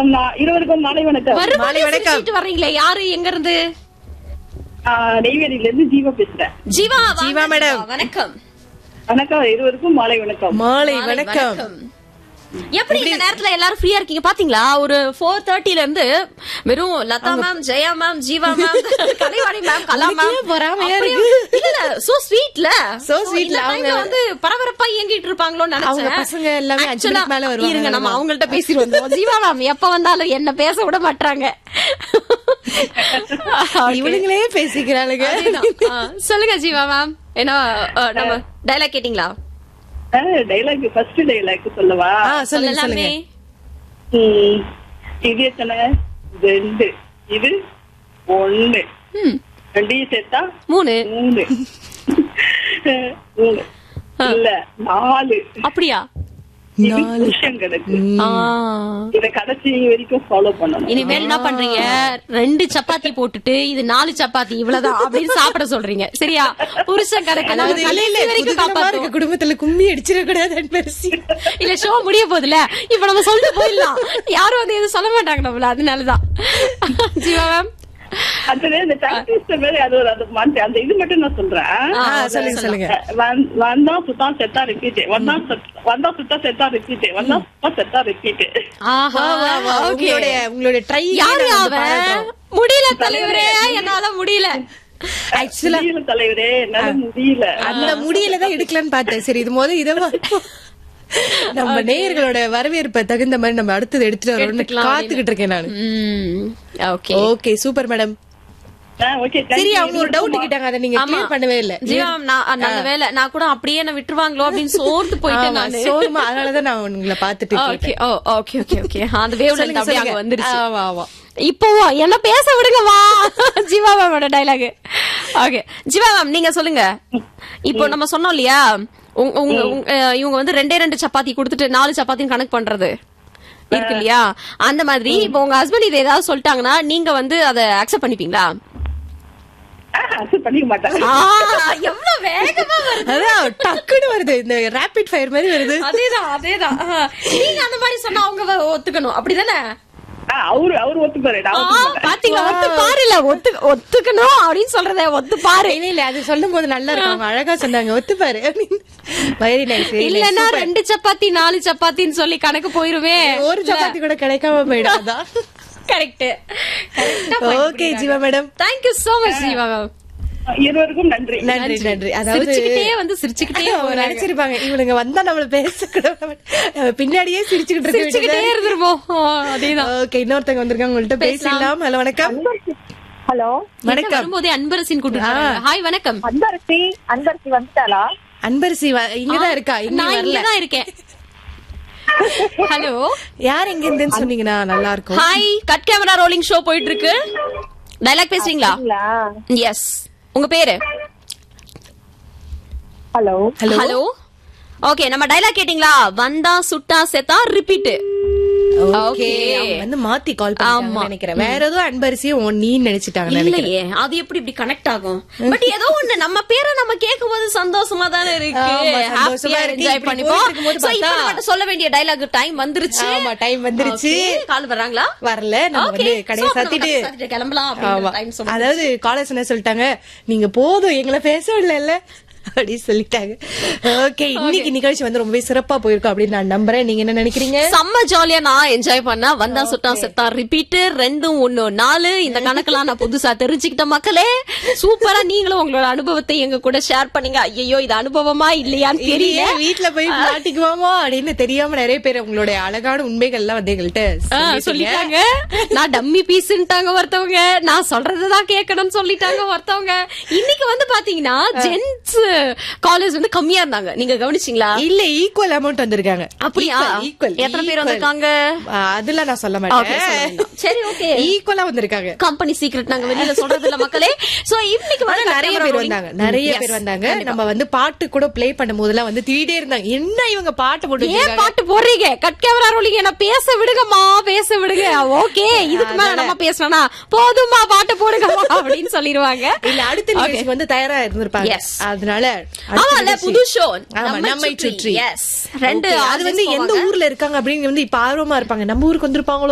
நான் இருவருக்கும் மாலை வணக்கம் மாலை மறுபடியும் வணக்கம். சிரிச்சிட்டு வர்றீங்களே யாரு எங்க இருந்து ஆஹ், நெய்வேலியில இருந்து ஜீவா பேசுறேன் ஜீவா வாங்க ஜீவா மேடம். வணக்கம் வணக்கம் இருவருக்கும் மாலை வணக்கம் மாலை மாலை வணக்கம் எப்படி இந்த நேரத்துல எல்லாரும் ஃப்ரீயா இருக்கீங்க பாத்தீங்களா ஒரு ஃபோர் தேர்ட்டில இருந்து வெறும் Latha ma'am Jaya ma'am Jeeva ma'am Kalaivani ma'am Kala ma'am உனக்கே பொறாமையா சோ ஸ்வீட்ல So sweet ல அவங்க அவங்க- வந்து பரபரப்பா இயங்கிட்டு இருப்பாங்களோன்னு அவங்க நினைச்சேன் பசங்க எல்லாமே அஞ்சு Actually, மணிக்கு மேல வருவாங்க இருங்க நம்ம நம்ம. அவங்கள்ட்ட பேசிட்டு வந்தோம் ஜீவா மேம் எப்ப வந்தாலும் என்ன பேச விட மாட்டாங்க இவனுங்களே பேசிக்கிறாளுங்க சொல்லுங்க ஜீவா மேம் என்ன அஹ், நம்ம டைலாக் கேட்டீங்களா டைலாக் ஃபர்ஸ்ட் டைலாக் சொல்லவா ஆ, சொல்லுங்க சொல்லலாமே சொல்லுங்க ம், இது எத்தனை ரெண்டு இது ஒண்ணு ம், ரெண்டையும் சேர்த்தா மூணு மூணு மூணு இல்ல நாலு அப்படியா இது நாலு. புருஷன் கணக்கு ஆ. இத கடைசி வரைக்கும் ஃபாலோ பண்ணணும் இனிமேல் என்ன பண்றீங்க ரெண்டு சப்பாத்தி போட்டுட்டு இது நாலு சப்பாத்தி இவ்வளவுதான் அப்படின்னு சாப்பிட சொல்றீங்க சரியா புருஷன் கணக்கு நம்ம அதாவது இல்ல இல்ல கடைசி வரைக்கும் புதுத்தனமா காப்பாத்துவோம் இருக்க குடும்பத்துல கும்மி அடிச்சிடக்கூடாது பெருசி இல்ல ஷோ முடிய போகுதுல இப்ப நம்ம சொல்லிட்டு போயிடலாம் யாரும் வந்து எதுவும் சொல்ல மாட்டாங்க நம்மள அதனாலதான் ஜீவா மேம் அது இந்த டாக்டிஸ்ட் மாதிரி அது ஒரு அது மாத்தி அந்த இது மட்டும் நான் சொல்றேன் ஆ, சொல்லுங்க சொல்லுங்க வந்- வந்தா சுத்தா செத்தா ரிப்பீட் வந்தா சுத்- வந்தா சுத்தா செத்தா ரிப்பீட் வந்தா சுத்தா செத்தா ரிப்பீட் ஆஹா வா, வா, வா. okay. உங்களுடைய உங்களுடைய ட்ரை யாரு அவன் முடியல தலைவரே என்னால முடியல ஆக்சுவலா முடியல தலைவரே என்னால முடியல அந்த முடியல தான் எடுக்கலாம்னு பார்த்தேன் சரி இது போது இதை நம்ம நேயர்களோட வரவேற்பை தகுந்த மாதிரி நம்ம அடுத்தது எடுத்துட்டு வரோம்னு எடுத்துக்கலாம் காத்துக்கிட்டு இருக்கேன் நானு okay okay super madam okay சரி அவங்க ஒரு டவுட் கேட்டாங்க அதை நீங்க கிளியர் பண்ணவே இல்ல ஜீவா நான் நல்ல வேலை நான் கூட அப்படியே என்ன விட்டுருவாங்களோ அப்படின்னு சோர்ந்து போயிட்டேன் ஆமா, நானு சோர்மா அதனாலதான் நான் உங்களை பாத்துட்டு okay oh okay okay okay அந்த வேவ்ல சொல்லுங்க, அப்படியே அங்க சொல்லுங்க. வந்துருச்சு ஆமா, ஆமா. இப்போ என்ன பேச விடுங்க வா ஜீவா மேமோட டைலாக் ஓகே ஜீவா மேம் நீங்க சொல்லுங்க இப்போ நம்ம சொன்னோம் இல்லையா உங்க- உங்க உங்க- அஹ், இவங்க வந்து ரெண்டே ரெண்டு சப்பாத்தி கொடுத்துட்டு நாலு சப்பாத்தின்னு கணக்கு பண்றது இருக்கு இல்லையா அந்த மாதிரி இப்போ உங்க ஹஸ்பண்ட் இதை ஏதாவது சொல்லிட்டாங்கன்னா நீங்க வந்து அதை அக்செப்ட் பண்ணிப்பீங்களா அக்செப்ட் பண்ணிக்க மாட்டேன் ஆ, எவ்வளவு வேகமா வருது அதான் டக்குன்னு வருது இந்த ரேபிட் ஃபயர் மாதிரி வருது அதேதான் அதேதான் ஆ, நீங்க அந்த மாதிரி சொன்னா அவங்க வ- ஒத்துக்கணும் அப்படிதானே ஆ, அவரு அவரு ஒத்துப்பாரு நான் ஆ, ஒத்துக்க மாட்டேன் பாத்தீங்களா ஒத்து பாருல ஒத்து ஒத்துக்கணும் அப்படின்னு சொல்றத ஒத்து பாரு இல்ல இல்ல அது சொல்லும் போது நல்லா இருக்கும் அவங்க அழகா சொன்னாங்க ஒத்துப்பாரு வெரி நைஸ் இல்லன்னா ரெண்டு சப்பாத்தி நாலு சப்பாத்தின்னு சொல்லி கணக்கு போயிருவே ஒரு சப்பாத்தி கூட கிடைக்காம போயிடாதா correct okay Jeeva madam thank you so much Jeeva ma'am இருவருக்கும் நன்றி நன்றி நன்றி அதாவது சிரிச்சுக்கிட்டே வந்து சிரிச்சுக்கிட்டே அவங்க போறாங்க. நினைச்சிருப்பாங்க இவனுங்க வந்தா நம்மள பேச கூட நம்ம பின்னாடியே சிரிச்சுக்கிட்டு இருக்க சிரிச்சுக்கிட்டே வேண்டியதா இருந்துருவோம் ஆ, அதேதான் ஓகே இன்னொருத்தங்க வந்திருக்காங்க உங்கள்ட்ட பேசலாம் ஹலோ வணக்கம் ஹலோ என்ன வணக்கம் வரும்போதே அன்பரசின் கூட்டு ஹாய் வணக்கம் அன்பரசி அன்பரசி வந்துட்டாளா அன்பரசி வ- இங்கதான் இருக்கா இங்க நான் வரல இங்கதான் இருக்கேன் ஹலோ யார் எங்க இருந்துன்னு சொன்னீங்கன்னா நல்லா இருக்கும் hi cut camera rolling show போயிட்டு இருக்கு டைலாக் பேசுறீங்களா எஸ் உங்க பேரு ஹலோ ஹலோ ஹலோ ஓகே நம்ம டைலாக் கேட்டிங்களா வந்தா சுட்டா செத்தா ரிப்பீட் ஓகே Okay. அவங்க வந்து மாத்தி கால் ஆமா. பண்ணாங்க நினைக்கிறேன் வேற ஏதோ அன்பரசியும் உன் நீ நினைச்சிட்டாங்க நினைக்கிறேன் இல்லையே அது எப்படி இப்படி கனெக்ட் ஆகும் பட் ஏதோ ஒண்ணு நம்ம பேரை நம்ம கேட்கும் போது சந்தோஷமா தானே இருக்கு ஆமா, சந்தோஷமா ஹாப்பியா இருக்கு. என்ஜாய் இப்படி பண்ணிப்போம் போயிட்டு இருக்கும்போது So, இப்ப பார்த்தா- நம்ம சொல்ல வேண்டிய டைலாக் டைம் வந்துருச்சு ஆமா டைம் வந்துருச்சு கால் வர்றாங்களா வரல நம்ம Okay. வந்து So, கடையை அப்ப நம்ம சாத்திட்டு கடையை சாத்திட்டு கிளம்பலாம் அப்படிங்கிற ஆமா time சொல்லுங்க. அதாவது காலேஜ் என்ன சொல்லிட்டாங்க நீங்க போதும் எங்களை பேச விடல அப்படின்னு சொல்லிட்டாங்க ஓகே இன்னைக்கு நிகழ்ச்சி வந்து ரொம்பவே சிறப்பா போயிருக்கும் அப்படின்னு நான் நம்புறேன் நீங்க என்ன நினைக்கிறீங்க செம்ம ஜாலியா நான் என்ஜாய் பண்ணா வந்தா சுட்டா செத்தா ரிப்பீட் ரெண்டும் ஒண்ணு நாலு இந்த கணக்கெல்லாம் நான் புதுசா தெரிஞ்சுக்கிட்ட மக்களே சூப்பரா நீங்களும் உங்களோட அனுபவத்தை எங்க கூட ஷேர் பண்ணீங்க ஐயோ இது அனுபவமா இல்லையான்னு தெரியல தெரியல வீட்ல போய் மாட்டிக்குவோமோ அப்படின்னு தெரியாம நிறைய பேர் உங்களுடைய அழகான உண்மைகள் எல்லாம் வந்து எங்கள்கிட்ட ஆ, சொல்லிட்டீங்க. சொல்லிட்டாங்க நான் டம்மி பீஸ்ன்ட்டாங்க ஒருத்தவங்க நான் சொல்றதுதான் கேட்கணும்னு சொல்லிட்டாங்க ஒருத்தவங்க இன்னைக்கு வந்து பாத்தீங்கன்னா ஜென்ஸ் காலேஜ் வந்து கம்மியா இருந்தாங்க நீங்க கவனிச்சீங்களா இல்ல ஈக்குவல் அமௌண்ட் வந்திருக்காங்க அப்படியா ஈக்குவல் எத்தனை பேர் வந்திருக்காங்க அதெல்லாம் நான் சொல்ல Okay, சொல்ல மாட்டேன் வேண்டாம். சரி ஓகே ஈக்குவலா வந்திருக்காங்க கம்பெனி சீக்ரெட் நாங்க வெளியில சொல்றது இல்ல மக்களே சோ இன்னைக்கு ஆனா வந்து நிறைய பேர் வந்தாங்க நிறைய பேர் வந்தாங்க நம்ம வந்து பாட்டு கூட ப்ளே பண்ணும் போதெல்லாம் வந்து திடீரே இருந்தாங்க என்ன இவங்க பாட்டு போட்டு ஏன் வச்சிருக்காங்க? பாட்டு போடுறீங்க கட் கேமரா ரோலிங்க என்ன பேச விடுங்கம்மா பேச விடுங்க ஓகே இதுக்கு மேல நம்ம பேசணும்னா போதுமா பாட்டு போடுங்கம்மா அப்படின்னு சொல்லிருவாங்க இல்ல அடுத்த நிகழ்ச்சிக்கு வந்து தயாரா இருந்திருப்பாங்க Yes. அதனால ஆமா அடுத்த இல்ல நிகழ்ச்சி- புது ஷோ ஆமா நம்மை சுற்றி எஸ் ரெண்டு Okay, அது வந்து artists எந்த போவாங்க. ஊர்ல இருக்காங்க அப்படின்னு வந்து இப்ப ஆர்வமா இருப்பாங்க நம்ம ஊருக்கு வந்திருப்பாங்களோ